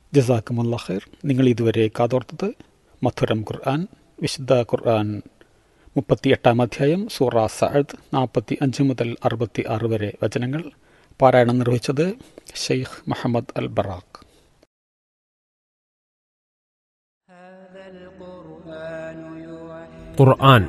ജസാക്കുമുല്ല ഖൈർ നിങ്ങൾ ഇതുവരെ കാതോർത്തത് മധുരം ഖുർആൻ വിശുദ്ധ ഖുർആൻ മുപ്പത്തി എട്ടാം അധ്യായം സൂറ സഅദ് നാൽപ്പത്തി അഞ്ച് മുതൽ അറുപത്തി ആറ് വരെ വചനങ്ങൾ പാരായണം നിർവഹിച്ചത് Sheikh Muhammad al Barak Quran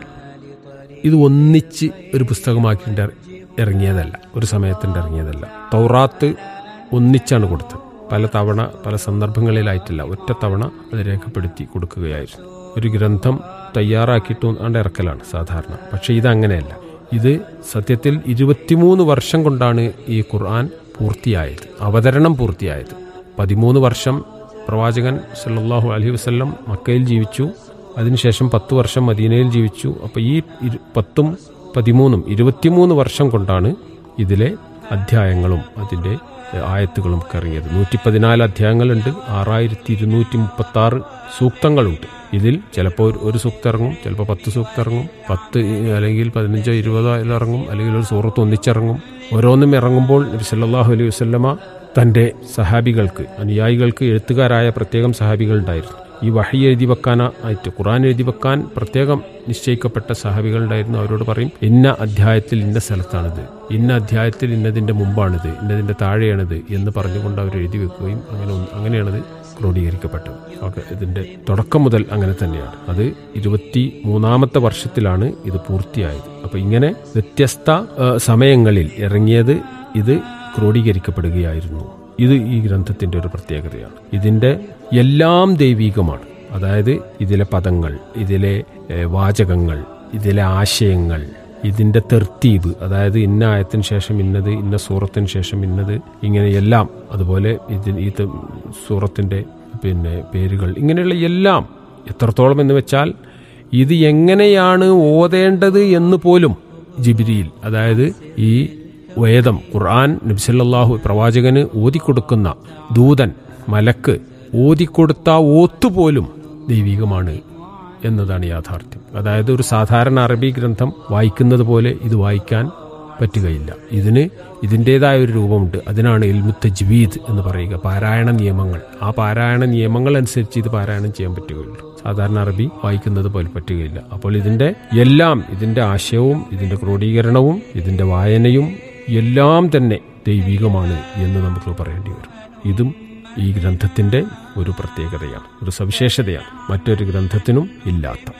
ഇത് ഒന്നിച്ച് ഒരു പുസ്തകമാക്കിയിട്ട് ഇറങ്ങിയതല്ല ഒരു സമയത്തിൻ്റെ ഇറങ്ങിയതല്ല തൗറാത്ത് ഒന്നിച്ചാണ് കൊടുത്തത് പല തവണ പല സന്ദർഭങ്ങളിലായിട്ടില്ല ഒറ്റ തവണ അത് രേഖപ്പെടുത്തി കൊടുക്കുകയായിരുന്നു ഒരു ഗ്രന്ഥം തയ്യാറാക്കിയിട്ട് ആണ്ട് ഇറക്കലാണ് സാധാരണ പക്ഷേ ഇതങ്ങനെയല്ല ഇത് സത്യത്തിൽ ഇരുപത്തിമൂന്ന് വർഷം കൊണ്ടാണ് ഈ ഖുർആൻ പൂർത്തിയായത് അവതരണം പൂർത്തിയായത് പതിമൂന്ന് വർഷം പ്രവാചകൻ സല്ലല്ലാഹു അലൈഹി വസല്ലം മക്കയിൽ ജീവിച്ചു അതിനുശേഷം പത്ത് വർഷം മദീനയിൽ ജീവിച്ചു അപ്പോൾ ഈ ഇരു- പത്തും പതിമൂന്നും ഇരുപത്തിമൂന്ന് വർഷം കൊണ്ടാണ് ഇതിലെ അധ്യായങ്ങളും അതിൻ്റെ എഹ്, ആയത്തുകളും ഒക്കെ ഇറങ്ങിയത് നൂറ്റി പതിനാല് അധ്യായങ്ങളുണ്ട് ആറായിരത്തി ഇരുന്നൂറ്റി മുപ്പത്തി ആറ് സൂക്തങ്ങളുണ്ട് ഇതിൽ ചിലപ്പോൾ ഒരു- ഒരു സൂക്തം ഇറങ്ങും ചിലപ്പോൾ പത്ത് സൂക്തം ഇറങ്ങും പത്ത് ഇ- അല്ലെങ്കിൽ പതിനഞ്ചോ ഇരുപതോ അതിൽ ഇറങ്ങും അല്ലെങ്കിൽ ഒരു സൂറത്ത് ഒന്നിച്ചിറങ്ങും ഓരോന്നും ഇറങ്ങുമ്പോൾ നബി സല്ലല്ലാഹു അലൈഹി വസല്ലമ തൻ്റെ സഹാബികൾക്ക് അനുയായികൾക്ക് എഴുത്തുകാരായ പ്രത്യേകം സഹാബികൾ ഉണ്ടായിരുന്നു ഈ വഹി എഴുതി വെക്കാനായിട്ട് ഖുറാൻ എഴുതി വെക്കാൻ പ്രത്യേകം നിശ്ചയിക്കപ്പെട്ട സഹാബികൾ ഉണ്ടായിരുന്നു അവരോട് പറയും ഇന്ന അധ്യായത്തിൽ ഇന്ന സ്ഥലത്താണിത് ഇന്ന അധ്യായത്തിൽ ഇന്നതിൻ്റെ മുമ്പാണിത് ഇന്നതിൻ്റെ താഴെയാണിത് എന്ന് പറഞ്ഞുകൊണ്ട് അവർ എഴുതി വെക്കുകയും അങ്ങനെ ഒന്ന്- അങ്ങനെയാണത് ക്രോഡീകരിക്കപ്പെട്ടത് ഓക്കെ ഇതിൻ്റെ തുടക്കം മുതൽ അങ്ങനെ തന്നെയാണ് അത് ഇരുപത്തി മൂന്നാമത്തെ വർഷത്തിലാണ് ഇത് പൂർത്തിയായത് അപ്പോൾ ഇങ്ങനെ വ്യത്യസ്ത ആ, സമയങ്ങളിൽ ഇറങ്ങിയത് ഇത് ക്രോഡീകരിക്കപ്പെടുകയായിരുന്നു ഇത് ഈ ഗ്രന്ഥത്തിന്റെ ഒരു പ്രത്യേകതയാണ് ഇതിന്റെ എല്ലാം ദൈവീകമാണ് അതായത് ഇതിലെ പദങ്ങൾ ഇതിലെ ഏ, വാചകങ്ങൾ ഇതിലെ ആശയങ്ങൾ ഇതിന്റെ തെർത്തീബ് അതായത് ഇന്ന ആയത്തിന് ശേഷം ഇന്നത് ഇന്ന സൂറത്തിന് ശേഷം ഇന്നത് ഇങ്ങനെ എല്ലാം അതുപോലെ ഇതിന് ഈ ത- സൂറത്തിന്റെ പിന്നെ പേരുകൾ ഇങ്ങനെയുള്ള എല്ലാം എത്രത്തോളം എന്ന് വെച്ചാൽ ഇത് എങ്ങനെയാണ് ഓതേണ്ടത് എന്ന് പോലും ജിബിരിയിൽ അതായത് ഈ വേദം ഖുർആൻ നബ്സല്ലാഹു പ്രവാചകന് ഓതിക്കൊടുക്കുന്ന ദൂതൻ മലക്ക് ഓതിക്കൊടുത്ത ഓത്തുപോലും ദൈവികമാണ് എന്നതാണ് യാഥാർത്ഥ്യം അതായത് ഒരു സാധാരണ അറബി ഗ്രന്ഥം വായിക്കുന്നത് പോലെ ഇത് വായിക്കാൻ പറ്റുകയില്ല ഇതിന് ഇതിൻ്റെതായ ഒരു രൂപമുണ്ട് അതിനാണ് ഇൽമുത്ത ജ്വീദ് എന്ന് പറയുക പാരായണ നിയമങ്ങൾ ആ പാരായണ നിയമങ്ങൾ അനുസരിച്ച് ഇത് പാരായണം ചെയ്യാൻ പറ്റുകയുള്ളൂ സാധാരണ അറബി വായിക്കുന്നത് പോലെ പറ്റുകയില്ല അപ്പോൾ ഇതിന്റെ എല്ലാം ഇതിന്റെ ആശയവും ഇതിന്റെ ക്രോഡീകരണവും ഇതിന്റെ വായനയും എല്ലാം തന്നെ ദൈവികമാണ് എന്ന് നമുക്ക് പറയേണ്ടി വരും ഇതും ഈ ഗ്രന്ഥത്തിന്റെ ഒരു പ്രത്യേകതയാണ് ഒരു സവിശേഷതയാണ് മറ്റൊരു ഗ്രന്ഥത്തിനും ഇല്ലാത്ത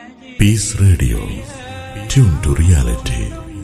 Peace Radio. Tune to reality.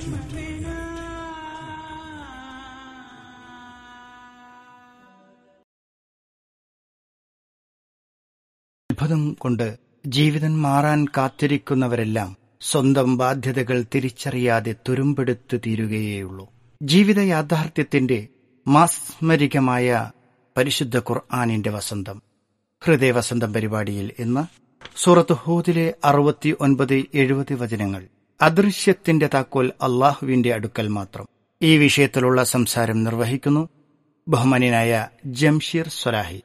അത്ഭുതം കൊണ്ട് ജീവിതം മാറാൻ കാത്തിരിക്കുന്നവരെല്ലാം സ്വന്തം ബാധ്യതകൾ തിരിച്ചറിയാതെ തുരുമ്പെടുത്ത് തീരുകയേയുള്ളൂ ജീവിത യാഥാർത്ഥ്യത്തിന്റെ മാസ്മരികമായ പരിശുദ്ധ ഖുർആാനിന്റെ വസന്തം ഹൃദയവസന്തം പരിപാടിയിൽ ഇന്ന് സൂറത്ത് ഹൂദിലെ അറുപത്തി ഒൻപത് എഴുപത് വചനങ്ങൾ അദൃശ്യത്തിന്റെ താക്കോൽ അള്ളാഹുവിന്റെ അടുക്കൽ മാത്രം ഈ വിഷയത്തിലുള്ള സംസാരം നിർവഹിക്കുന്നു ബഹുമാന്യനായ ജംഷീർ സ്വലാഹി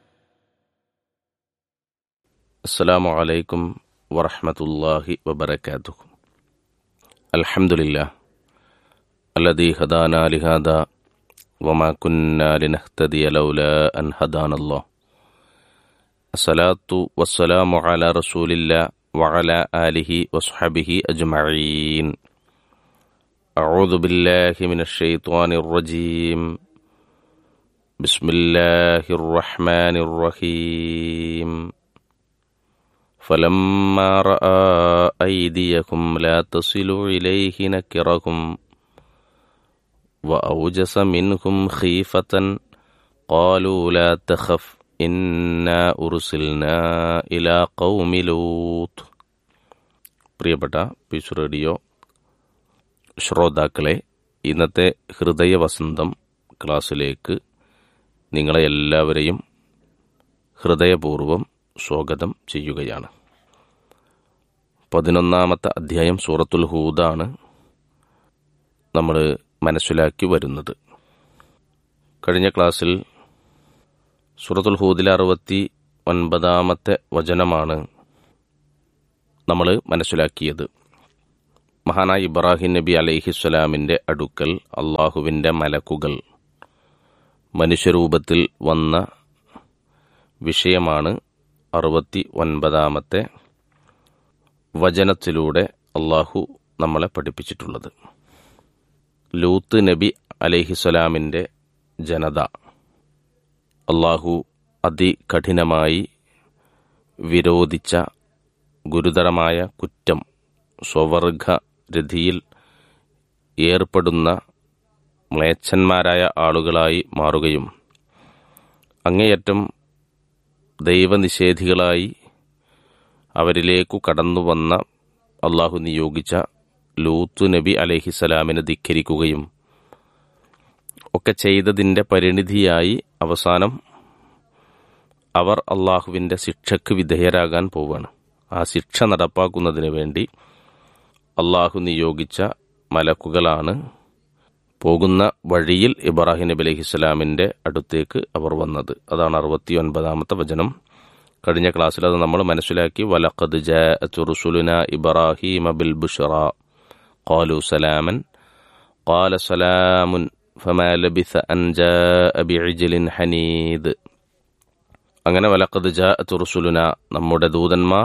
السلام عليكم ورحمة الله وبركاته الحمد لله الذي هدانا لهذا وما كنا لنهتدي لولا أن هدانا الله الصلاة والسلام على رسول الله وعلى آله وصحبه أجمعين أعوذ بالله من الشيطان الرجيم بسم الله الرحمن الرحيم فلما راى ايديكم لا تصل اليه نكركم واوجس منهم خيفه قالوا لا تخف انا ارسلنا الى قوم لوط പ്രിയപ്പെട്ട പീസ് റേഡിയോ ശ്രോതാക്കളെ ഇന്നത്തെ ഹൃദയവസന്തം ക്ലാസ്സിലേക്ക് നിങ്ങളെ എല്ലാവരെയും ഹൃദയപൂർവ്വം സ്വാഗതം ചെയ്യുകയാണ് പതിനൊന്നാമത്തെ അധ്യായം സൂറത്തുൽ ഹൂദാണ് നമ്മൾ മനസ്സിലാക്കി വരുന്നത് കഴിഞ്ഞ ക്ലാസ്സിൽ സൂറത്തുൽ ഹൂദിലെ അറുപത്തി ഒൻപതാമത്തെ വചനമാണ് നമ്മൾ മനസ്സിലാക്കിയത് മഹാനായ ഇബ്രാഹിം നബി അലൈഹിസ്സലാമിൻ്റെ അടുക്കൽ അള്ളാഹുവിൻ്റെ മലക്കുകൾ മനുഷ്യരൂപത്തിൽ വന്ന വിഷയമാണ് അറുപത്തി ഒൻപതാമത്തെ വചനത്തിലൂടെ അള്ളാഹു നമ്മളെ പഠിപ്പിച്ചിട്ടുള്ളത് ലൂത്ത് നബി അലഹിസ്വലാമിൻ്റെ ജനത അള്ളാഹു അതികഠിനമായി വിരോധിച്ച ഗുരുതരമായ കുറ്റം സ്വവർഗ രതിയിൽ ഏർപ്പെടുന്ന മ്ലേച്ഛന്മാരായ ആളുകളായി മാറുകയും അങ്ങേയറ്റം ദൈവനിഷേധികളായി അവരിലേക്കു കടന്നു വന്ന അള്ളാഹു നിയോഗിച്ച ലൂത്ത് നബി അലഹിസലാമിനെ ധിക്കരിക്കുകയും ഒക്കെ ചെയ്തതിൻ്റെ പരിണിതിയായി അവസാനം അവർ അള്ളാഹുവിൻ്റെ ശിക്ഷയ്ക്ക് വിധേയരാകാൻ പോവാണ് ആ ശിക്ഷ നടപ്പാക്കുന്നതിന് വേണ്ടി അള്ളാഹു നിയോഗിച്ച മലക്കുകളാണ് പോകുന്ന വഴിയിൽ ഇബ്രാഹിം നബി അലഹിസ്സലാമിൻ്റെ അടുത്തേക്ക് അവർ വന്നത് അതാണ് അറുപത്തി ഒൻപതാമത്തെ വചനം കഴിഞ്ഞ ക്ലാസ്സിൽ അത് നമ്മൾ മനസ്സിലാക്കി വലഖദ് ജുറുസുലുന ഇബ്രാഹിം ബിൽ ബുഷറ ഖാലു സലാമൻ ഖാല സലാമുൻ ഫമാ ലബിസ അൻ ജാഅ ബിഇജ്ലിൻ ഹനീദ് അങ്ങനെ വലഖദ് ജാഅത്ത് റുസുലുന നമ്മുടെ ദൂതന്മാർ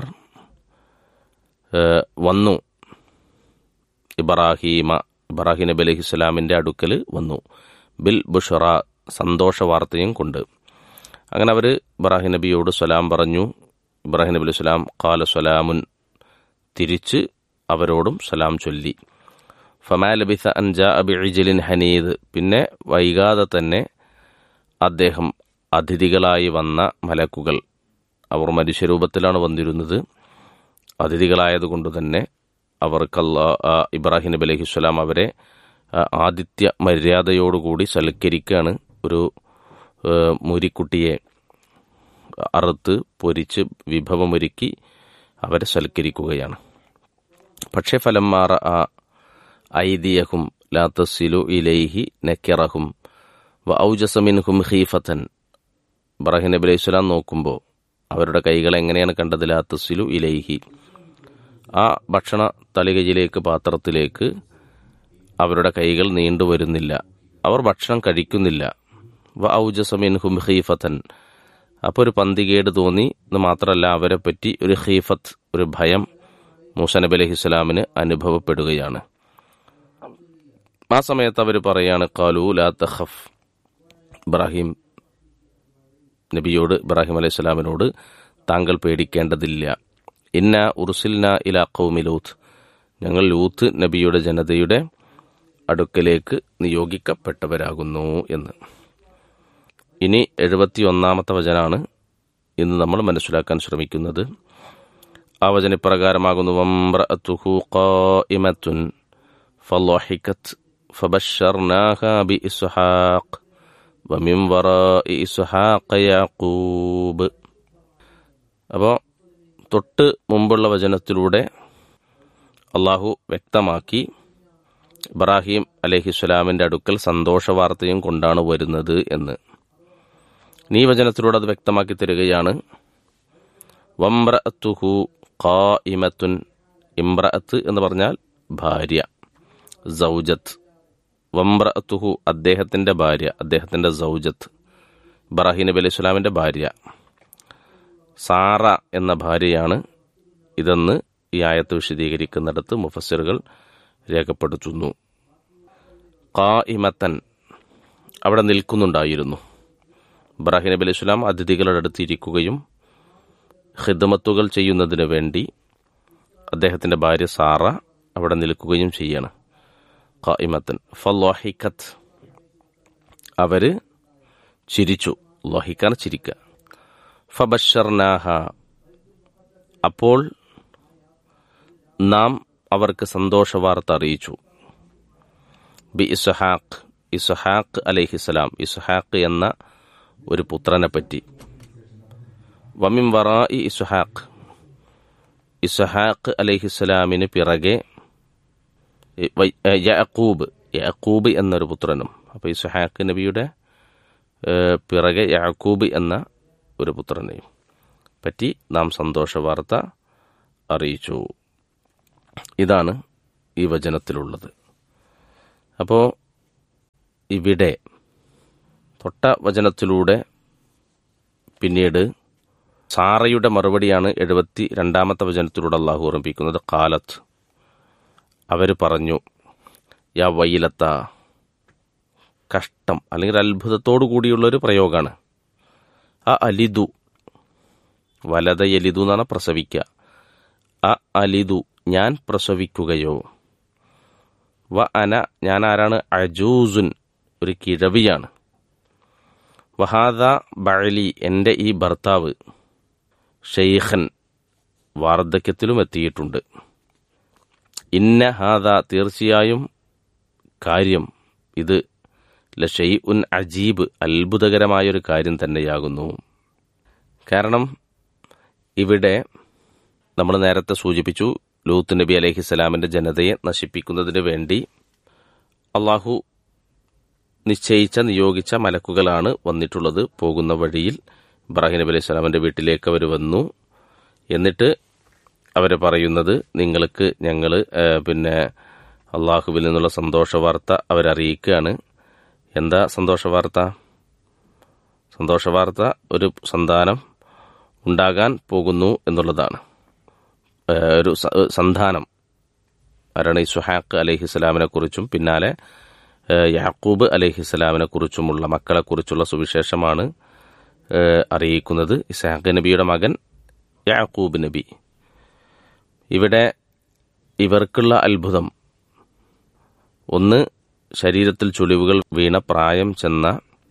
ഏഹ്, വന്നു ഇബ്രാഹീമ ഇബ്രാഹിം നബി അലൈഹി സ്വലാമിൻ്റെ അടുക്കൽ വന്നു ബിൽ ബുഷറ സന്തോഷ വാർത്തയും കൊണ്ട് അങ്ങനെ അവർ ഇബ്രാഹിം നബിയോട് സലാം പറഞ്ഞു ഇബ്രാഹിം നബി അലൈഹി സ്വലാം കാല സലാമുൻ തിരിച്ച് അവരോടും സലാം ചൊല്ലി ഫമാ ലബിസ അൻജ അബിഇജിലിൻ ഹനീദ് പിന്നെ വൈകാതെ തന്നെ അദ്ദേഹം അതിഥികളായി വന്ന മലക്കുകൾ അവർ മനുഷ്യരൂപത്തിലാണ് വന്നിരുന്നത് അതിഥികളായതുകൊണ്ട് തന്നെ അവർക്ക് അല്ലാ- ആ ഇബ്രാഹിം നബി അലഹിസ്വലാം അവരെ ആ, ആതിഥ്യ മര്യാദയോടുകൂടി സൽക്കരിക്കുകയാണ് ഒരു ഏ, മുരിക്കുട്ടിയെ അറുത്ത് പൊരിച്ച് വിഭവമൊരുക്കി അവരെ സൽക്കരിക്കുകയാണ് പക്ഷേ ഫലം മാറ ആ ഐദിയഹും ലാത്തസിലു ഇലൈഹി നക്കിറഹും വ ഔജസമിൻഹും ഹീഫത്തൻ ഇബ്രാഹിം നബി അലൈഹി സ്വലാം നോക്കുമ്പോൾ അവരുടെ കൈകൾ എങ്ങനെയാണ് കണ്ടത് ലാത്തസിലു ഇലൈഹി ആ ഭക്ഷണ തളികയിലേക്ക് പാത്രത്തിലേക്ക് അവരുടെ കൈകൾ നീണ്ടുവരുന്നില്ല അവർ ഭക്ഷണം കഴിക്കുന്നില്ല വ ഔജസമിൻഹും ഹീഫത്തൻ അപ്പോൾ ഒരു പന്തികേട് തോന്നി എന്ന് മാത്രമല്ല അവരെ പറ്റി ഒരു ഹീഫത്ത് ഒരു ഭയം മൂസ നബി അലൈഹി സ്വലാമിന് അനുഭവപ്പെടുകയാണ് ആ സമയത്ത് അവർ പറയാണ് കാലു ലാ തഖഫ് ഇബ്രാഹിം നബിയോട് ഇബ്രാഹിം അലൈഹി സ്വലാമിനോട് താങ്കൾ പേടിക്കേണ്ടതില്ല ഇന്ന ഉറുസിൽന ഇല കൗമി ലൂത്ത് ഞങ്ങൾ ലൂത്ത് നബിയുടെ ജനതയുടെ അടുക്കലേക്ക് നിയോഗിക്കപ്പെട്ടവരാകുന്നു എന്ന് ഇനി എഴുപത്തി ഒന്നാമത്തെ വചനാണ് ഇന്ന് നമ്മൾ മനസ്സിലാക്കാൻ ശ്രമിക്കുന്നത് ആ വചന ഇപ്രകാരമാകുന്നു വംറഅത്തുഹു ഖായിമത്തുൻ ഫളഹികത് ഫബശർനാഹാ ബിഇസ്ഹാഖ് വമിൻ വറാഇ ഇസ്ഹാഖ യാഖൂബ് അപ്പോൾ തൊട്ട് മുമ്പുള്ള വചനത്തിലൂടെ അള്ളാഹു വ്യക്തമാക്കി ഇബ്രാഹിം അലഹിസ്വലാമിൻ്റെ അടുക്കൽ സന്തോഷ വാർത്തയും കൊണ്ടാണ് വരുന്നത് എന്ന് നീ വചനത്തിലൂടെ അത് വ്യക്തമാക്കി തരികയാണ് വംറഅത്തുഹു ഖാ ഇമത്തുൻ ഇമ്രഅത്ത് എന്ന് പറഞ്ഞാൽ ഭാര്യ സൗജത്ത് വംറഅത്തുഹു അദ്ദേഹത്തിൻ്റെ ഭാര്യ അദ്ദേഹത്തിൻ്റെ സൗജത്ത് ഇബ്രാഹിം നബി അലൈഹി സ്വലാമിൻ്റെ ഭാര്യ സാറ എന്ന ഭാര്യയാണ് ഇതെന്ന് ഈ ആയത്ത് വിശദീകരിക്കുന്നിടത്ത് മുഫസ്സിറുകൾ രേഖപ്പെടുത്തുന്നു ഖാ ഇമത്തൻ അവിടെ നിൽക്കുന്നുണ്ടായിരുന്നു ഇബ്രാഹിം നബി അലൈഹി സ്വലാം അതിഥികളുടെ അടുത്ത് ഇരിക്കുകയും ഹിദ്മത്തുകൾ ചെയ്യുന്നതിന് വേണ്ടി അദ്ദേഹത്തിൻ്റെ ഭാര്യ സാറ അവിടെ നിൽക്കുകയും ചെയ്യാണ് ഖായിമത്തൻ ഫലോഹിക്കത്ത് അവര് ചിരിച്ചു ലോഹിക്കാൻ ചിരിക്കുക ഫബഷർനാഹ അപ്പോൾ നാം അവർക്ക് സന്തോഷ വാർത്ത അറിയിച്ചു ബി ഇസ്ഹാഖ് ഇസ്ഹാഖ് അലൈഹിസ്സലാം ഇസ്ഹാഖ് എന്ന ഒരു പുത്രനെ പറ്റി വമിൻ വറായി ഇസ്ഹാഖ് ഇസ്ഹാഖ് അലൈഹിസ്സലാമിന് പിറകെ വൈ- ഏ, യാക്കൂബ് യാക്കൂബ് എന്നൊരു പുത്രനും അപ്പോൾ ഇസ്ഹാഖ് നബിയുടെ ഏ, പിറകെ യാക്കൂബ് എന്ന ഒരു പുത്രനെയും പറ്റി നാം സന്തോഷ വാർത്ത അറിയിച്ചു ഇതാണ് ഈ വചനത്തിലുള്ളത് അപ്പോൾ ഇവിടെ തൊട്ട വചനത്തിലൂടെ പിന്നീട് സാറയുടെ മറുപടിയാണ് എഴുപത്തി രണ്ടാമത്തെ വചനത്തിലൂടെ അള്ളാഹു ഓർമ്മിപ്പിക്കുന്നത് കാലത്ത് അവർ പറഞ്ഞു യാ വൈലത്ത കഷ്ടം അല്ലെങ്കിൽ അത്ഭുതത്തോടു കൂടിയുള്ള ഒരു പ്രയോഗമാണ് ആ അലിദു വലത എലിതു എന്നാണ് പ്രസവിക്കുക അ അലിദു ഞാൻ പ്രസവിക്കുകയോ വ അന ഞാൻ ആരാണ് അജൂസുൻ ഒരു കിഴവിയാണ് വഹാദ ബഴലി എൻ്റെ ഈ ഭർത്താവ് ഷെയ്ഖൻ വാർദ്ധക്യത്തിലും എത്തിയിട്ടുണ്ട് ഇന്ന ഹാദ തീർച്ചയായും കാര്യം ഇത് ലഷെയ് ഉൻ അജീബ് അത്ഭുതകരമായൊരു കാര്യം തന്നെയാകുന്നു കാരണം ഇവിടെ നമ്മൾ നേരത്തെ സൂചിപ്പിച്ചു ലൂത്ത് നബി അലഹിസ്സലാമിൻ്റെ ജനതയെ നശിപ്പിക്കുന്നതിന് വേണ്ടി അള്ളാഹു നിശ്ചയിച്ച നിയോഗിച്ച മലക്കുകളാണ് വന്നിട്ടുള്ളത് പോകുന്ന വഴിയിൽ ഇബ്രാഹിം നബി അലൈഹി സ്വലാമിൻ്റെ വീട്ടിലേക്ക് അവർ വന്നു എന്നിട്ട് അവർ പറയുന്നത് നിങ്ങൾക്ക് ഞങ്ങൾ പിന്നെ അള്ളാഹുവിൽ നിന്നുള്ള സന്തോഷ വാർത്ത അവരറിയിക്കുകയാണ് എന്താ സന്തോഷ വാർത്ത സന്തോഷ വാർത്ത ഒരു സന്താനം ഉണ്ടാകാൻ പോകുന്നു എന്നുള്ളതാണ് ഏഹ് ഒരു സ- സന്താനം ആരാണ് ഈ സുഹാഖ് അലഹിസ്സലാമിനെ കുറിച്ചും പിന്നാലെ ഏഹ് യാക്കൂബ് അലഹിസ്സലാമിനെ കുറിച്ചുമുള്ള മക്കളെക്കുറിച്ചുള്ള സുവിശേഷമാണ് ഏഹ് അറിയിക്കുന്നത് ഇസ്ഹാഖ് നബിയുടെ മകൻ യാക്കൂബ് നബി ഇവിടെ ഇവർക്കുള്ള അത്ഭുതം ഒന്ന് ശരീരത്തിൽ ചുളിവുകൾ വീണ പ്രായം ചെന്ന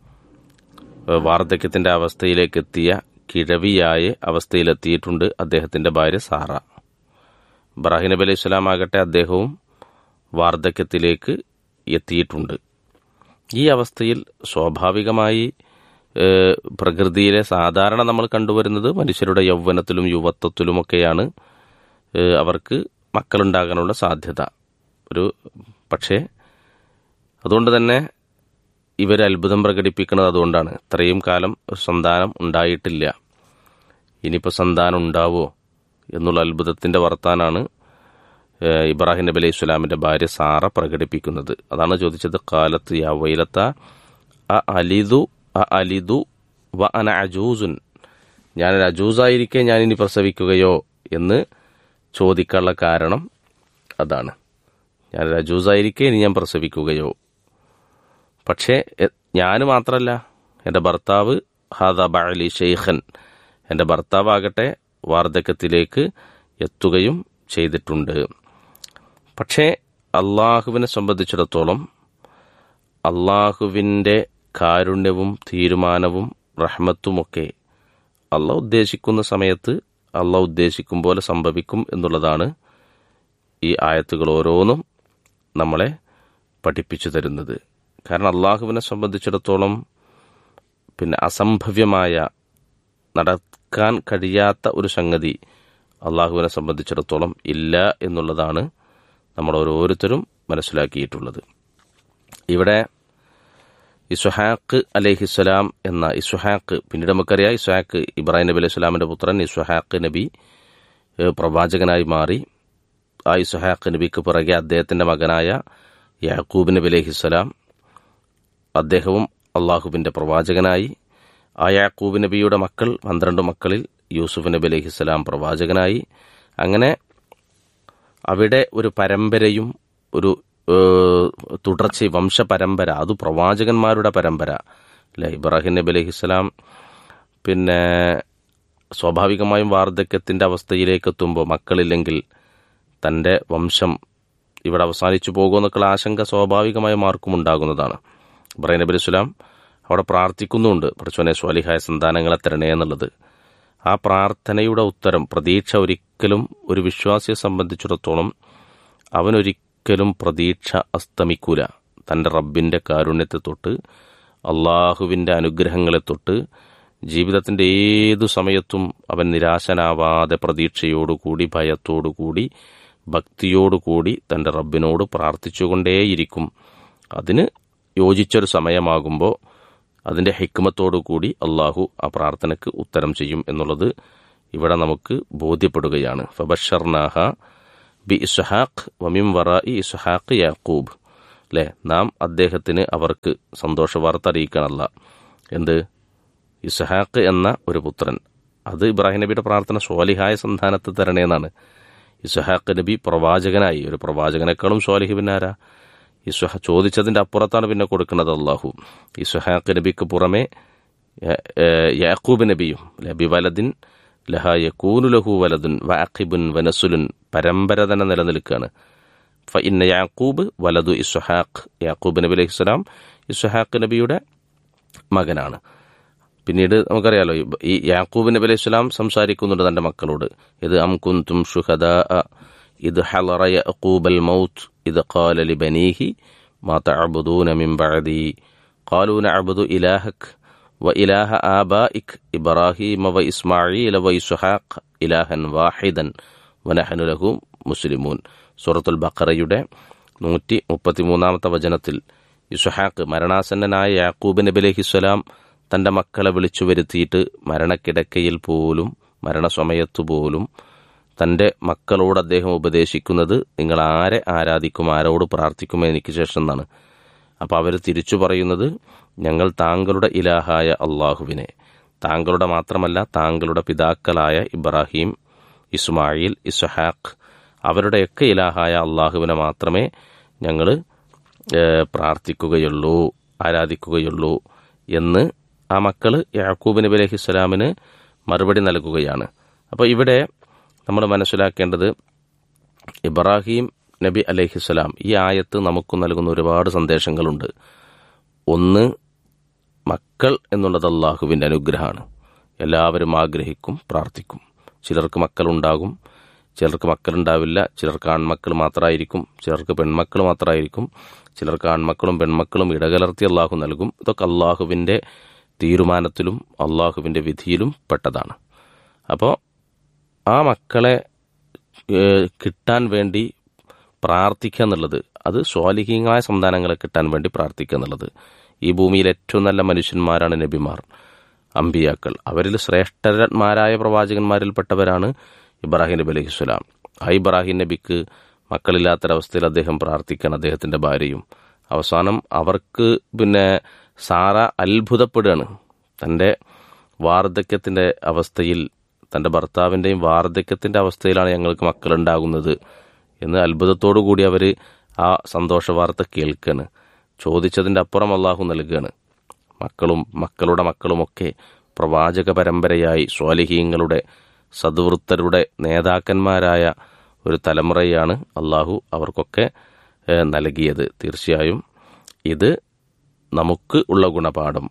ഏഹ് വാർദ്ധക്യത്തിന്റെ അവസ്ഥയിലേക്ക് എത്തിയ കിഴവിയായ അവസ്ഥയിലെത്തിയിട്ടുണ്ട് അദ്ദേഹത്തിന്റെ ഭാര്യ സാറ ഇബ്രാഹിം നബി അലൈഹി സ്വലാം ആകട്ടെ അദ്ദേഹവും വാർദ്ധക്യത്തിലേക്ക് എത്തിയിട്ടുണ്ട് ഈ അവസ്ഥയിൽ സ്വാഭാവികമായി ഏഹ്, പ്രകൃതിയിലെ സാധാരണ നമ്മൾ കണ്ടുവരുന്നത് മനുഷ്യരുടെ യൗവനത്തിലും യുവത്വത്തിലുമൊക്കെയാണ് ഏഹ്, അവർക്ക് മക്കളുണ്ടാകാനുള്ള സാധ്യത ഒരു പക്ഷേ അതുകൊണ്ട് തന്നെ ഇവർ അത്ഭുതം പ്രകടിപ്പിക്കുന്നത് അതുകൊണ്ടാണ് ഇത്രയും കാലം ഒരു സന്താനം ഉണ്ടായിട്ടില്ല ഇനിയിപ്പോൾ സന്താനം ഉണ്ടാവോ എന്നുള്ള അത്ഭുതത്തിന്റെ വർത്താനാണ് ഏഹ്, ഇബ്രാഹിം നബി അലൈഹി സ്വലാമിന്റെ ഭാര്യ സാറ പ്രകടിപ്പിക്കുന്നത് അതാണ് ചോദിച്ചത് കാലത്ത് യാ വൈലത്ത അ അലിദു അ അലിദു വ അന അജൂസുൻ ഞാനൊരു അജൂസായിരിക്കെ ഞാൻ ഇനി പ്രസവിക്കുകയോ എന്ന് ചോദിക്കാനുള്ള കാരണം അതാണ് ഞാനൊരു അജൂസായിരിക്കെ ഇനി ഞാൻ പ്രസവിക്കുകയോ പക്ഷേ ഞാൻ മാത്രമല്ല എൻ്റെ ഭർത്താവ് ഹാദ ബഅലി ഷെയ്ഖൻ എൻ്റെ ഭർത്താവാകട്ടെ വാർദ്ധക്യത്തിലേക്ക് എത്തുകയും ചെയ്തിട്ടുണ്ട് പക്ഷേ അള്ളാഹുവിനെ സംബന്ധിച്ചിടത്തോളം അള്ളാഹുവിൻ്റെ കാരുണ്യവും തീരുമാനവും റഹ്മത്തുമൊക്കെ അള്ളാഹ് ഉദ്ദേശിക്കുന്ന സമയത്ത് അള്ളാഹ് ഉദ്ദേശിക്കും പോലെ സംഭവിക്കും എന്നുള്ളതാണ് ഈ ആയത്തുകൾ ഓരോന്നും നമ്മളെ പഠിപ്പിച്ചു തരുന്നത് കാരണം അള്ളാഹുവിനെ സംബന്ധിച്ചിടത്തോളം പിന്നെ അസംഭവ്യമായ നടക്കാൻ കഴിയാത്ത ഒരു സംഗതി അള്ളാഹുവിനെ സംബന്ധിച്ചിടത്തോളം ഇല്ല എന്നുള്ളതാണ് നമ്മൾ ഓരോരുത്തരും മനസ്സിലാക്കിയിട്ടുള്ളത് ഇവിടെ ഇസുഹാഖ് അലഹിസ്സലാം എന്ന ഇസുഹാഖ് പിന്നീട് നമുക്കറിയാം ഇസുഹാഖ് ഇബ്രാഹിം നബി അലൈഹി സ്വലാമിന്റെ പുത്രൻ ഇസുഹാഖ് നബി ഏഹ്, പ്രവാചകനായി മാറി ആ ഇസുഹാഖ് നബിക്ക് പിറകെ അദ്ദേഹത്തിന്റെ മകനായ യാക്കൂബ് നബി അലഹിസ്സലാം അദ്ദേഹവും അള്ളാഹുവിന്റെ പ്രവാചകനായി ആ യാക്കൂബ് നബിയുടെ മക്കൾ പന്ത്രണ്ട് മക്കളിൽ യൂസുഫ് നബി അലഹിസ്സലാം പ്രവാചകനായി അങ്ങനെ അവിടെ ഒരു പരമ്പരയും ഒരു ഏഹ്, തുടർച്ച വംശപരമ്പര അത് പ്രവാചകന്മാരുടെ പരമ്പര അല്ലെ ഇബ്രാഹിം നബി അലഹിസ്സലാം പിന്നെ സ്വാഭാവികമായും വാർദ്ധക്യത്തിന്റെ അവസ്ഥയിലേക്ക് എത്തുമ്പോൾ മക്കളില്ലെങ്കിൽ തന്റെ വംശം ഇവിടെ അവസാനിച്ചു പോകുമെന്നൊക്കെയുള്ള ആശങ്ക സ്വാഭാവികമായും ആർക്കും ഉണ്ടാകുന്നതാണ് ഇബ്രാഹിം നബി അലൈഹിസ്സലാം അവിടെ പ്രാർത്ഥിക്കുന്നുണ്ട് പഠിച്ചോനെ സ്വാലിഹായ സന്താനങ്ങളെ തരണേ എന്നുള്ളത് ആ പ്രാർത്ഥനയുടെ ഉത്തരം പ്രതീക്ഷ ഒരിക്കലും ഒരു വിശ്വാസിയെ സംബന്ധിച്ചിടത്തോളം അവനൊരിക്കലും പ്രതീക്ഷ അസ്തമിക്കൂല തൻ്റെ റബ്ബിൻ്റെ കാരുണ്യത്തെ തൊട്ട് അള്ളാഹുവിൻ്റെ അനുഗ്രഹങ്ങളെ തൊട്ട് ജീവിതത്തിൻ്റെ ഏതു സമയത്തും അവൻ നിരാശനാവാതെ പ്രതീക്ഷയോടുകൂടി ഭയത്തോടുകൂടി ഭക്തിയോടുകൂടി തൻ്റെ റബ്ബിനോട് പ്രാർത്ഥിച്ചുകൊണ്ടേയിരിക്കും അതിന് യോജിച്ചൊരു സമയമാകുമ്പോൾ അതിൻ്റെ ഹിക്മത്തോടു കൂടി അള്ളാഹു ആ പ്രാർത്ഥനയ്ക്ക് ഉത്തരം ചെയ്യും എന്നുള്ളത് ഇവിടെ നമുക്ക് ബോധ്യപ്പെടുകയാണ് ഫബഷർനാഹ ബി ഇസ്ഹാഖ് വമിം വറ ഇ ഇസ്ഹാഖ് യാക്കൂബ് അല്ലേ നാം അദ്ദേഹത്തിന് അവർക്ക് സന്തോഷ വാർത്ത അറിയിക്കണമല്ല എന്ത് ഇസ്ഹാഖ് എന്ന ഒരു പുത്രൻ അത് ഇബ്രാഹിം നബിയുടെ പ്രാർത്ഥന സ്വാലിഹായ സന്താനത്തെ തരണേന്നാണ് ഇസ്ഹാഖ് നബി പ്രവാചകനായി ഒരു പ്രവാചകനേക്കാളും സ്വാലിഹ് പിന്നെ ആരാ ഇസ്ഹ ചോദിച്ചതിൻ്റെ അപ്പുറത്താണ് പിന്നെ കൊടുക്കുന്നത് അള്ളാഹു ഇസ്ഹാഖ് നബിക്ക് പുറമെ യ- ഏഹ് യാക്കൂബ് നബിയും ലബി വലദിൻ ലഹ യക്കൂനു ലഹു വലദുൻ വാഖിബുൻ വനസുലുൻ പരമ്പര തന്നെ നിലനിൽക്കുകയാണ് ഫ ഇന്ന യാക്കൂബ് വലതു ഇസ്ഹാഖ് യാക്കൂബ് നബി അലൈഹി സ്വലാം ഇസ്ഹാഖ് നബിയുടെ മകനാണ് പിന്നീട് നമുക്കറിയാലോ ഈ- ഈ യാക്കൂബ് നബി അലൈഹി സ്വലാം സംസാരിക്കുന്നുണ്ട് തന്റെ മക്കളോട് ഇത് അം കുന്തും ഷുഹദ ഇത് ഹലറ യഅഖൂബൽ മൗത്ത് ഇത് ഖാല ലിബനീഹി മാ തഅബുദൂന മിൻ ബഅദി ഖാലൂ നഅബുദു ഇലാഹക് وإله آبائك إبراهيم وإسماعيل وإسحاق إلها واحدا ونحن له മുസ്ലിമൂൻ സൂറത്തുൽ ബക്കറയുടെ നൂറ്റി മുപ്പത്തിമൂന്നാമത്തെ വചനത്തിൽ ഇസുഹാക്ക് മരണാസന്നനായ യാക്കൂബ് നബി അലഹിസ്വലാം തന്റെ മക്കളെ വിളിച്ചു വരുത്തിയിട്ട് മരണക്കിടക്കയിൽ പോലും മരണസമയത്തു പോലും തന്റെ മക്കളോട് അദ്ദേഹം ഉപദേശിക്കുന്നത് നിങ്ങൾ ആരെ ആരാധിക്കും ആരോട് പ്രാർത്ഥിക്കും എനിക്ക് ശേഷം എന്നാണ് അപ്പോൾ അവർ തിരിച്ചു പറയുന്നത് ഞങ്ങൾ താങ്കളുടെ ഇലാഹായ അള്ളാഹുവിനെ താങ്കളുടെ മാത്രമല്ല താങ്കളുടെ പിതാക്കളായ ഇബ്രാഹിം ഇസ്മായിൽ ഇസ്ഹാഖ് അവരുടെയൊക്കെ ഇലാഹായ അള്ളാഹുവിനെ മാത്രമേ ഞങ്ങൾ പ്രാർത്ഥിക്കുകയുള്ളൂ ആരാധിക്കുകയുള്ളൂ എന്ന് ആ മക്കൾ യാക്കൂബ് നബി അലൈഹി സ്വലാമിന് മറുപടി നൽകുകയാണ് അപ്പോൾ ഇവിടെ നമ്മൾ മനസ്സിലാക്കേണ്ടത് ഇബ്രാഹിം നബി അലൈഹിസ്സലാം ഈ ആയത്ത് നമുക്ക് നൽകുന്ന ഒരുപാട് സന്ദേശങ്ങളുണ്ട് ഒന്ന് മക്കൾ എന്നുള്ളത് അള്ളാഹുവിൻ്റെ അനുഗ്രഹമാണ് എല്ലാവരും ആഗ്രഹിക്കും പ്രാർത്ഥിക്കും ചിലർക്ക് മക്കളുണ്ടാകും ചിലർക്ക് മക്കളുണ്ടാവില്ല ചിലർക്ക് ആൺമക്കൾ മാത്രമായിരിക്കും ചിലർക്ക് പെൺമക്കൾ മാത്രമായിരിക്കും ചിലർക്ക് ആൺമക്കളും പെൺമക്കളും ഇടകലർത്തി അള്ളാഹു നൽകും ഇതൊക്കെ അള്ളാഹുവിൻ്റെ തീരുമാനത്തിലും അള്ളാഹുവിൻ്റെ വിധിയിലും പെട്ടതാണ് അപ്പോൾ ആ മക്കളെ ഏഹ്, കിട്ടാൻ വേണ്ടി പ്രാർത്ഥിക്കുക എന്നുള്ളത് അത് സ്വാലിഹീയമായ സന്താനങ്ങളെ കിട്ടാൻ വേണ്ടി പ്രാർത്ഥിക്കുക എന്നുള്ളത് ഈ ഭൂമിയിൽ ഏറ്റവും നല്ല മനുഷ്യന്മാരാണ് നബിമാർ അമ്പിയാക്കൾ അവരിൽ ശ്രേഷ്ഠന്മാരായ പ്രവാചകന്മാരിൽപ്പെട്ടവരാണ് ഇബ്രാഹിം നബി അലൈഹി സ്വലാം ആ ഇബ്രാഹിം നബിക്ക് മക്കളില്ലാത്തൊരവസ്ഥയിൽ അദ്ദേഹം പ്രാർത്ഥിക്കണം അദ്ദേഹത്തിന്റെ ഭാര്യയും അവസാനം അവർക്ക് പിന്നെ സാറ അത്ഭുതപ്പെടുകയാണ് തൻ്റെ വാർദ്ധക്യത്തിന്റെ അവസ്ഥയിൽ തൻ്റെ ഭർത്താവിൻ്റെയും വാർദ്ധക്യത്തിന്റെ അവസ്ഥയിലാണ് ഞങ്ങൾക്ക് മക്കളുണ്ടാകുന്നത് എന്ന് അത്ഭുതത്തോടു കൂടി അവർ ആ സന്തോഷ വാർത്ത കേൾക്കാണ് ചോദിച്ചതിൻ്റെ അപ്പുറം അള്ളാഹു നൽകുകയാണ് മക്കളും മക്കളുടെ മക്കളുമൊക്കെ പ്രവാചക പരമ്പരയായി സ്വാലിഹീങ്ങളുടെ സദ്വൃത്തരുടെ നേതാക്കന്മാരായ ഒരു തലമുറയാണ് അള്ളാഹു അവർക്കൊക്കെ ഏഹ്, നൽകിയത് തീർച്ചയായും ഇത് നമുക്ക് ഉള്ള ഗുണപാഠം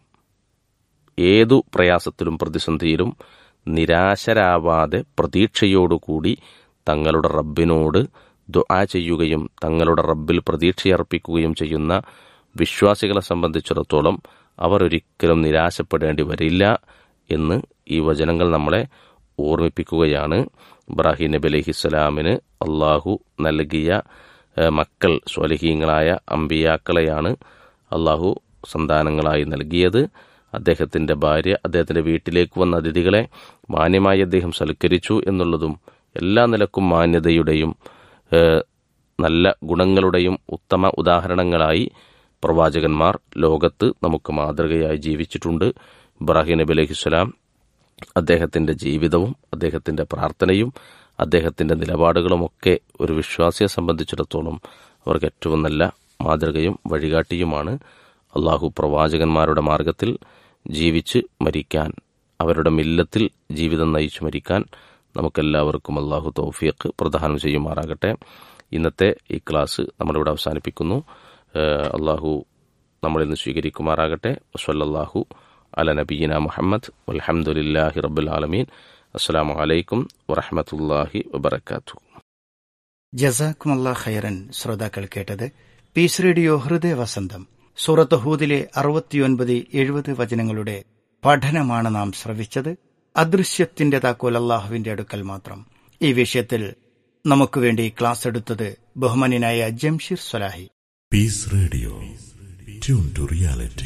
ഏതു പ്രയാസത്തിലും പ്രതിസന്ധിയിലും നിരാശരാവാതെ പ്രതീക്ഷയോടുകൂടി തങ്ങളുടെ റബ്ബിനോട് ദുആ ചെയ്യുകയും തങ്ങളുടെ റബ്ബിൽ പ്രതീക്ഷയർപ്പിക്കുകയും ചെയ്യുന്ന വിശ്വാസികളെ സംബന്ധിച്ചിടത്തോളം അവർ ഒരിക്കലും നിരാശപ്പെടേണ്ടി വരില്ല എന്ന് ഈ വചനങ്ങൾ നമ്മളെ ഓർമ്മിപ്പിക്കുകയാണ് ഇബ്രാഹിം നബി അലഹിസ്സലാമിന് അള്ളാഹു നൽകിയ ഏഹ്, മക്കൾ സ്വലഹീങ്ങളായ അമ്പിയാക്കളെയാണ് അള്ളാഹു സന്താനങ്ങളായി നൽകിയത് അദ്ദേഹത്തിന്റെ ഭാര്യ അദ്ദേഹത്തിന്റെ വീട്ടിലേക്ക് വന്ന അതിഥികളെ മാന്യമായി അദ്ദേഹം സൽക്കരിച്ചു എന്നുള്ളതും എല്ലാ നിലക്കും മാന്യതയുടെയും ഏഹ്, നല്ല ഗുണങ്ങളുടെയും ഉത്തമ ഉദാഹരണങ്ങളായി പ്രവാചകന്മാർ ലോകത്ത് നമുക്ക് മാതൃകയായി ജീവിച്ചിട്ടുണ്ട് ഇബ്രാഹിം നബി അലഹിസ്സലാം അദ്ദേഹത്തിന്റെ ജീവിതവും അദ്ദേഹത്തിന്റെ പ്രാർത്ഥനയും അദ്ദേഹത്തിന്റെ നിലപാടുകളുമൊക്കെ ഒരു വിശ്വാസിയെ സംബന്ധിച്ചിടത്തോളം അവർക്ക് ഏറ്റവും നല്ല മാതൃകയും വഴികാട്ടിയുമാണ് അള്ളാഹു പ്രവാചകന്മാരുടെ മാർഗത്തിൽ ജീവിച്ച് മരിക്കാൻ അവരുടെ മില്ലത്തിൽ ജീവിതം നയിച്ചു മരിക്കാൻ നമുക്കെല്ലാവർക്കും അള്ളാഹു തൗഫീഖ് പ്രദാനം ചെയ്യുമാറാകട്ടെ ഇന്നത്തെ ഈ ക്ലാസ് നമ്മളിവിടെ അവസാനിപ്പിക്കുന്നു ഏഹ് അള്ളാഹു നമ്മളിൽ നിന്ന് സ്വീകരിക്കുമാറാകട്ടെ വസല്ലല്ലാഹു അല നബീന മുഹമ്മദ് വൽഹംദുലില്ലാഹി റബ്ബുൽ ആലമീൻ അസ്സലാമു അലൈക്കും വറഹ്മത്തുള്ളാഹി വബറകാതുഹു ജസാക്കുമല്ല ഖൈറൻ ശ്രോതാക്കൾ കേട്ടത് പീസ് റേഡിയോ ഹൃദയ വസന്തം സൂറത്ത് ഹൂദിലെ അറുപത്തിയൊൻപത് എഴുപത് വചനങ്ങളുടെ പഠനമാണ് നാം ശ്രവിച്ചത് അദൃശ്യത്തിന്റെ താക്കോൽ അള്ളാഹുവിന്റെ അടുക്കൽ മാത്രം ഈ വിഷയത്തിൽ നമുക്ക് വേണ്ടി ക്ലാസ് എടുത്തത് ബഹുമാനായ ജംഷീർ സ്വലാഹി Peace Radio. Tune to reality.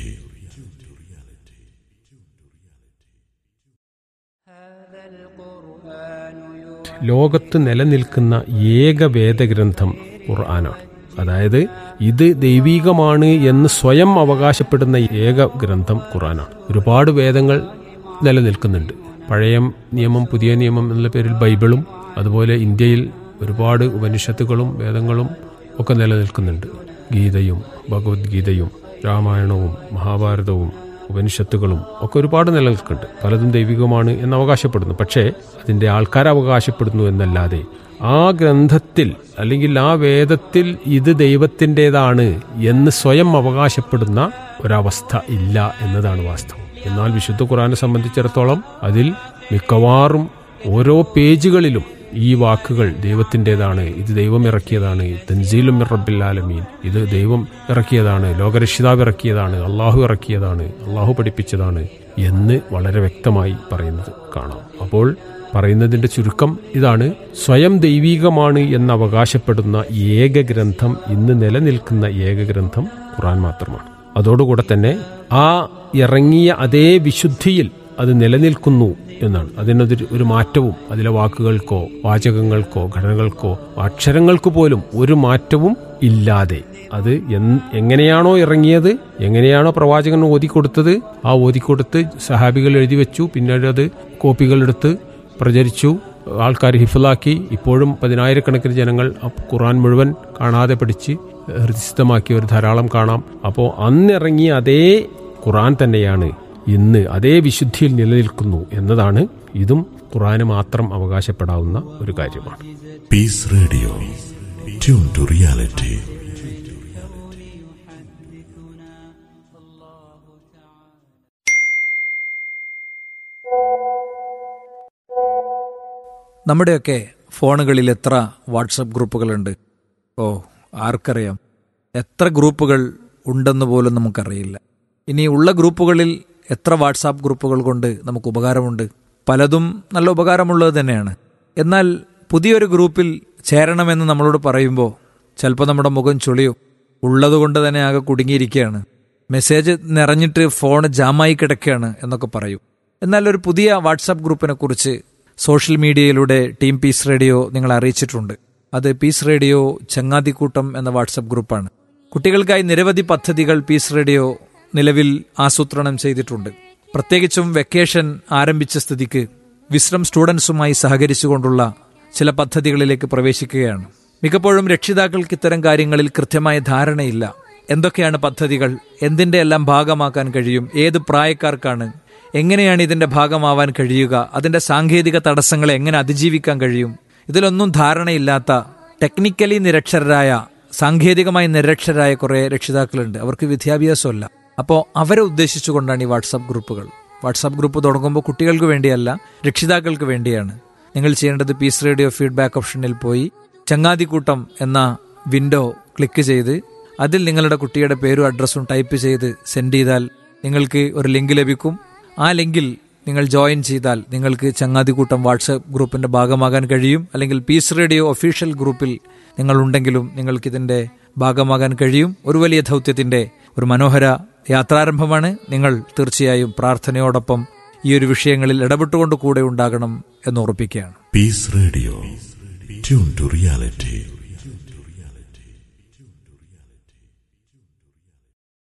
ലോകത്ത് നിലനിൽക്കുന്ന ഏക വേദഗ്രന്ഥം ഖുർആനാണ് അതായത് ഇത് ദൈവീകമാണ് എന്ന് സ്വയം അവകാശപ്പെടുന്ന ഏക ഗ്രന്ഥം ഖുർആനാണ് ഒരുപാട് വേദങ്ങൾ നിലനിൽക്കുന്നുണ്ട് പഴയ നിയമം പുതിയ നിയമം എന്നുള്ള പേരിൽ ബൈബിളും അതുപോലെ ഇന്ത്യയിൽ ഒരുപാട് ഉപനിഷത്തുകളും വേദങ്ങളും ഒക്കെ നിലനിൽക്കുന്നുണ്ട് ഗീതയും ഭഗവത്ഗീതയും രാമായണവും മഹാഭാരതവും ഉപനിഷത്തുകളും ഒക്കെ ഒരുപാട് നിലനിൽക്കുന്നുണ്ട് പലതും ദൈവികമാണ് എന്ന് അവകാശപ്പെടുന്നു പക്ഷേ അതിൻ്റെ ആൾക്കാർ അവകാശപ്പെടുന്നു എന്നല്ലാതെ ആ ഗ്രന്ഥത്തിൽ അല്ലെങ്കിൽ ആ വേദത്തിൽ ഇത് ദൈവത്തിൻ്റെതാണ് എന്ന് സ്വയം അവകാശപ്പെടുന്ന ഒരവസ്ഥ ഇല്ല എന്നതാണ് വാസ്തവം എന്നാൽ വിശുദ്ധ ഖുറാനെ സംബന്ധിച്ചിടത്തോളം അതിൽ മിക്കവാറും ഓരോ പേജുകളിലും ഈ വാക്കുകൾ ദൈവത്തിൻ്റെതാണ് ഇത് ദൈവം ഇറക്കിയതാണ് തൻസീലും റബ്ബില്ലാലമീൻ ഇത് ദൈവം ഇറക്കിയതാണ് ലോകരക്ഷിതാവ് ഇറക്കിയതാണ് അള്ളാഹു ഇറക്കിയതാണ് അള്ളാഹു പഠിപ്പിച്ചതാണ് എന്ന് വളരെ വ്യക്തമായി പറയുന്നത് കാണാം അപ്പോൾ പറയുന്നതിന്റെ ചുരുക്കം ഇതാണ് സ്വയം ദൈവീകമാണ് എന്ന് അവകാശപ്പെടുന്ന ഏക ഗ്രന്ഥം ഇന്ന് നിലനിൽക്കുന്ന ഏക ഗ്രന്ഥം ഖുറാൻ മാത്രമാണ് അതോടുകൂടെ തന്നെ ആ ഇറങ്ങിയ അതേ വിശുദ്ധിയിൽ അത് നിലനിൽക്കുന്നു എന്നാണ് അതിനൊരു ഒരു മാറ്റവും അതിലെ വാക്കുകൾക്കോ വാചകങ്ങൾക്കോ ഘടനകൾക്കോ അക്ഷരങ്ങൾക്ക് പോലും ഒരു മാറ്റവും ഇല്ലാതെ അത് എൻ- എങ്ങനെയാണോ ഇറങ്ങിയത് എങ്ങനെയാണോ പ്രവാചകൻ ഓതിക്കൊടുത്തത് ആ ഓതിക്കൊടുത്ത് സഹാബികൾ എഴുതി വെച്ചു പിന്നീട് അത് കോപ്പികളെടുത്ത് പ്രചരിച്ചു ആൾക്കാർ ഹിഫിലാക്കി ഇപ്പോഴും പതിനായിരക്കണക്കിന് ജനങ്ങൾ ആ ഖുറാൻ മുഴുവൻ കാണാതെ പഠിച്ച് ഹൃദയസ്ഥമാക്കിയവർ ധാരാളം കാണാം അപ്പോൾ അന്നിറങ്ങിയ അതേ ഖുറാൻ തന്നെയാണ് ഇന്ന് അതേ വിശുദ്ധിയിൽ നിലനിൽക്കുന്നു എന്നതാണ് ഇതും ഖുറാന് മാത്രം അവകാശപ്പെടാവുന്ന ഒരു കാര്യമാണ് Peace Radio. Tune to reality. നമ്മുടെയൊക്കെ ഫോണുകളിൽ എത്ര വാട്സപ്പ് ഗ്രൂപ്പുകളുണ്ട് ഓ ആർക്കറിയാം എത്ര ഗ്രൂപ്പുകൾ ഉണ്ടെന്ന് പോലും നമുക്കറിയില്ല ഇനി ഉള്ള ഗ്രൂപ്പുകളിൽ എത്ര വാട്സാപ്പ് ഗ്രൂപ്പുകൾ കൊണ്ട് നമുക്ക് ഉപകാരമുണ്ട് പലതും നല്ല ഉപകാരമുള്ളത് തന്നെയാണ് എന്നാൽ പുതിയൊരു ഗ്രൂപ്പിൽ ചേരണമെന്ന് നമ്മളോട് പറയുമ്പോൾ ചിലപ്പോൾ നമ്മുടെ മുഖം ചുളിയോ ഉള്ളതുകൊണ്ട് തന്നെ ആകെ കുടുങ്ങിയിരിക്കുകയാണ് മെസ്സേജ് നിറഞ്ഞിട്ട് ഫോൺ ജാമായി കിടക്കുകയാണ് എന്നൊക്കെ പറയും എന്നാൽ ഒരു പുതിയ വാട്സാപ്പ് ഗ്രൂപ്പിനെ കുറിച്ച് സോഷ്യൽ മീഡിയയിലൂടെ ടീം പീസ് റേഡിയോ നിങ്ങളെ അറിയിച്ചിട്ടുണ്ട് അത് പീസ് റേഡിയോ ചങ്ങാതിക്കൂട്ടം എന്ന വാട്സാപ്പ് ഗ്രൂപ്പാണ് കുട്ടികൾക്കായി നിരവധി പദ്ധതികൾ പീസ് റേഡിയോ നിലവിൽ ആസൂത്രണം ചെയ്തിട്ടുണ്ട് പ്രത്യേകിച്ചും വെക്കേഷൻ ആരംഭിച്ച സ്ഥിതിക്ക് വിശ്രം സ്റ്റുഡൻസുമായി സഹകരിച്ചുകൊണ്ടുള്ള ചില പദ്ധതികളിലേക്ക് പ്രവേശിക്കുകയാണ് മിക്കപ്പോഴും രക്ഷിതാക്കൾക്ക് ഇത്തരം കാര്യങ്ങളിൽ കൃത്യമായ ധാരണയില്ല എന്തൊക്കെയാണ് പദ്ധതികൾ എന്തിന്റെ എല്ലാം ഭാഗമാക്കാൻ കഴിയും ഏത് പ്രായക്കാർക്കാണ് എങ്ങനെയാണ് ഇതിന്റെ ഭാഗമാവാൻ കഴിയുക അതിന്റെ സാങ്കേതിക തടസ്സങ്ങളെ എങ്ങനെ അതിജീവിക്കാൻ കഴിയും ഇതിലൊന്നും ധാരണയില്ലാത്ത ടെക്നിക്കലി നിരക്ഷരരായ സാങ്കേതികമായി നിരക്ഷരായ കുറെ രക്ഷിതാക്കളുണ്ട് അവർക്ക് വിദ്യാഭ്യാസമല്ല അപ്പോൾ അവരെ ഉദ്ദേശിച്ചുകൊണ്ടാണ് ഈ വാട്സാപ്പ് ഗ്രൂപ്പുകൾ വാട്സാപ്പ് ഗ്രൂപ്പ് തുടങ്ങുമ്പോൾ കുട്ടികൾക്ക് വേണ്ടിയല്ല രക്ഷിതാക്കൾക്ക് വേണ്ടിയാണ് നിങ്ങൾ ചെയ്യേണ്ടത് പീസ് റേഡിയോ ഫീഡ്ബാക്ക് ഓപ്ഷനിൽ പോയി ചങ്ങാതിക്കൂട്ടം എന്ന വിൻഡോ ക്ലിക്ക് ചെയ്ത് അതിൽ നിങ്ങളുടെ കുട്ടിയുടെ പേരും അഡ്രസ്സും ടൈപ്പ് ചെയ്ത് സെൻഡ് ചെയ്താൽ നിങ്ങൾക്ക് ഒരു ലിങ്ക് ലഭിക്കും ആ ലിങ്കിൽ നിങ്ങൾ ജോയിൻ ചെയ്താൽ നിങ്ങൾക്ക് ചങ്ങാതിക്കൂട്ടം വാട്സപ്പ് ഗ്രൂപ്പിന്റെ ഭാഗമാകാൻ കഴിയും അല്ലെങ്കിൽ പീസ് റേഡിയോ ഒഫീഷ്യൽ ഗ്രൂപ്പിൽ നിങ്ങൾ ഉണ്ടെങ്കിലും നിങ്ങൾക്ക് ഇതിന്റെ ഭാഗമാകാൻ കഴിയും ഒരു വലിയ ദൗത്യത്തിന്റെ ഒരു മനോഹര യാത്രാരംഭമാണ് നിങ്ങൾ തീർച്ചയായും പ്രാർത്ഥനയോടൊപ്പം ഈ ഒരു വിഷയങ്ങളിൽ ഇടപെട്ടുകൊണ്ട് കൂടെ ഉണ്ടാകണം എന്ന് ഉറപ്പിക്കുകയാണ് Peace Radio. Tune to reality.